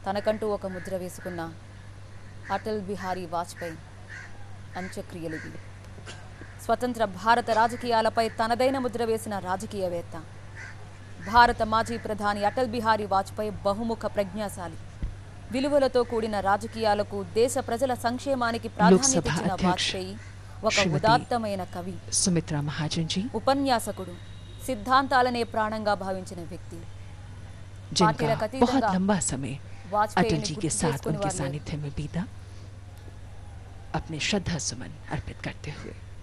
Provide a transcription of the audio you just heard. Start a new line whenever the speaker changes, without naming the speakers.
తనకంటూ ఒక ముద్ర వేసుకున్న అటల్ బిహారీ వాజ్పేయి అంత్యక్రియలివి స్వతంత్ర భారత రాజకీయాలపై తనదైన ముద్ర వేసిన రాజకీయవేత్త భారత మాజీ ప్రధాని అటల్ బిహారీ వాజ్పేయి బహుముఖ ప్రజ్ఞాశాలి విలువలతో కూడిన రాజకీయాలకు దేశ ప్రజల సంక్షేమానికి ప్రాధాన్యత
లోక్సభ
ఇచ్చిన
అధ్యక్ష
వాజ్పేయి ఒక
శ్రీమతి
ఉదాత్తమైన కవి
सुमित्रा महाजन जी
ఉపన్యాసకుడు సిద్ధాంతాలనే ప్రాణంగా భావించిన వ్యక్తి
जिनका
పార్టీలకు అతీతంగా
बहुत लंबा समय
వాజ్పేయిని
अटल जी के
గుర్తు
साथ
చేసుకునే
उनके
వారు లేరు.
सानिध्य में बीता अपने श्रद्धा सुमन अर्पित करते हुए